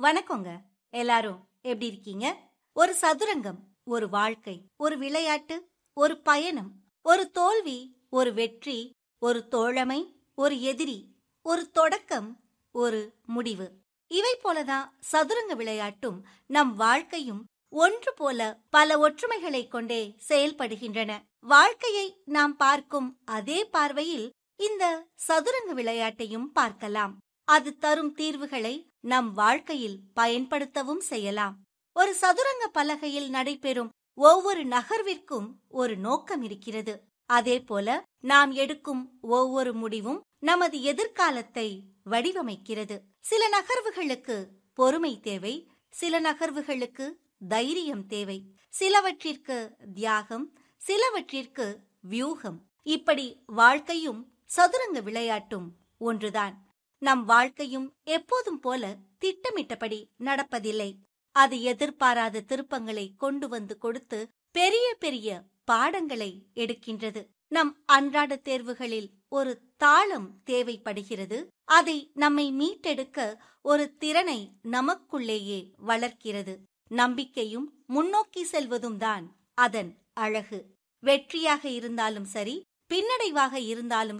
வணக்கங்க எல்லாரும் எப்படி இருக்கீங்க ஒரு சதுரங்கம் ஒரு வாழ்க்கை ஒரு விளையாட்டு ஒரு பயணம் ஒரு தோல்வி ஒரு வெற்றி ஒரு தோழமை ஒரு எதிரி ஒரு தொடக்கம் ஒரு முடிவு இவை போலதான் சதுரங்க விளையாட்டும் நம் வாழ்க்கையும் ஒன்று போல பல ஒற்றுமைகளை கொண்டே செயல்படுகின்றன வாழ்க்கையை நாம் பார்க்கும் அதே பார்வையில் இந்த சதுரங்க விளையாட்டையும் பார்க்கலாம் அது தரும் தீர்வுகளை நம் வாழ்க்கையில் பயன்படுத்தவும் செய்யலாம் ஒரு சதுரங்க பலகையில் நடைபெறும் ஒவ்வொரு நகர்விற்கும் ஒரு நோக்கம் இருக்கிறது அதே போல நாம் எடுக்கும் ஒவ்வொரு முடிவும் நமது எதிர்காலத்தை வடிவமைக்கிறது சில நகர்வுகளுக்கு பொறுமை தேவை சில நகர்வுகளுக்கு தைரியம் தேவை சிலவற்றிற்கு தியாகம் சிலவற்றிற்கு வியூகம் இப்படி வாழ்க்கையும் சதுரங்க விளையாட்டும் ஒன்றுதான் நம் வாழ்க்கையும் எப்போதும் போல திட்டமிட்டபடி நடப்பதில்லை அது எதிர்பாராத திருப்பங்களை கொண்டு வந்து கொடுத்து பெரிய பெரிய பாடங்களை எடுக்கின்றது நம் அன்றாட தேர்வுகளில் ஒரு தாளம் தேவைப்படுகிறது அதை நம்மை மீட்டெடுக்க ஒரு திறனை நமக்குள்ளேயே வளர்க்கிறது நம்பிக்கையும் முன்னோக்கி செல்வதும் தான் அதன் அழகு வெற்றியாக இருந்தாலும் சரி பின்னடைவாக இருந்தாலும்